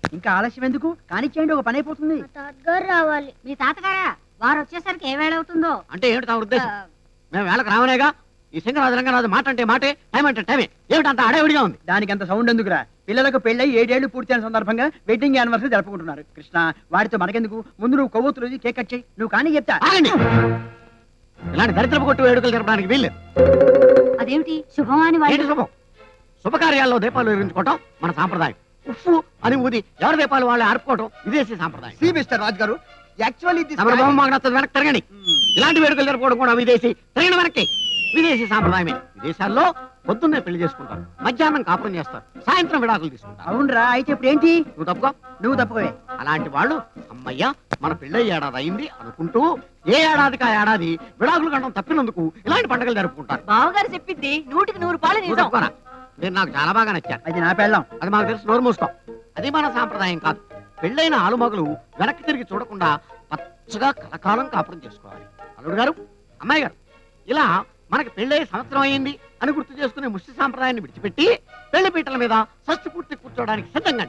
ఇంకా ఆలస్యం ఎందుకు కానిచ్చేయండి ఒక పని అయిపోతుంది తాతగారు రావాలి మీ తాతగారా వారు వచ్చేసరికి ఏ వేళ అవుతుందో అంటే ఏమిటి తమ ఉద్దేశం మేము వేళకు రావనేగా ఈ సింగరాజు రంగరాజు మాట అంటే మాటే టైం అంటే టైమే ఏమిటి అంత అడవిడిగా ఉంది దానికి అంత సౌండ్ ఎందుకురా పిల్లలకు పెళ్ళై ఏడేళ్లు పూర్తయిన సందర్భంగా వెడ్డింగ్ యానివర్సరీ జరుపుకుంటున్నారు కృష్ణ వాడితో మనకెందుకు ముందు నువ్వు కొవ్వొత్తు రోజు కేక్ కట్ చేయి నువ్వు కానీ చెప్తా ఆగండి ఇలాంటి దరిద్రపు కొట్టు వేడుకలు జరపడానికి వీల్లేదు అదేమిటి శుభమాని ఏంటి వాళ్ళు శుభం శుభకార్యాల్లో దీపాలు వెలిగించుకోవటం మన సాంప్రదాయం ఉప్పు అని ఊది ఎవరి దీపాలు వాళ్ళు ఆర్పుకోవటం విదేశీ సాంప్రదాయం సి మిస్టర్ రాజ్ గారు యాక్చువల్లీ తమరి బొమ్మ మాకు నచ్చదు వెనక్కి తిరగండి ఇలాంటి వేడుకలు జరుపుకోవడం కూడా విదేశీ తిరగండి వెనక్కి విదేశీ సాంప్రదాయమే విదేశాల్లో పొద్దున్నే పెళ్లి చేసుకుంటారు మధ్యాహ్నం కాపురం చేస్తారు సాయంత్రం విడాకులు తీసుకుంటారు అవునరా అయితే ఇప్పుడు ఏంటి నువ్వు తప్పుకో నువ్వు తప్పుకోవే అలాంటి వాళ్ళు అమ్మయ్య మన పెళ్ళై ఏడాది అయింది అనుకుంటూ ఏ ఏడాదికి ఆ ఏడాది విడాకులు కట్టడం తప్పినందుకు ఇలాంటి పండుగలు జరుపుకుంటారు బావగారు చెప్పింది నూటికి నూరు పాలు నువ్వు తప్పుకోరా మీరు నాకు చాలా బాగా నచ్చారు అది నా పెళ్ళాం అది మాకు తెలుసు నోరు మూసుకో అది మన సాంప్రదాయం కాదు పెళ్ళైన ఆలుమగలు వెనక్కి తిరిగి చూడకుండా పచ్చగా కలకాలం కాపురం చేసుకోవాలి అల్లుడు గారు అమ్మాయి గారు ఇలా మనకి పెళ్ళై సంవత్సరం అయింది అని గుర్తు చేసుకునే ముష్టి సాంప్రదాయాన్ని విడిచిపెట్టి పెళ్లి పీటల మీద షష్టి పూర్తి కూర్చోవడానికి సిద్ధంగా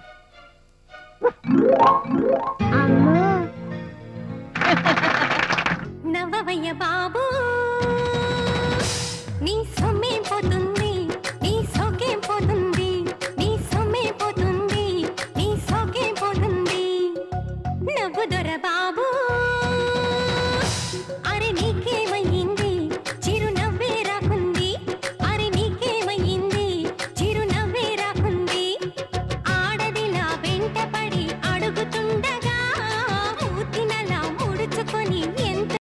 అమ్మా నవ్వవయ్య బాబు నీ సొమ్మేం పోతుంది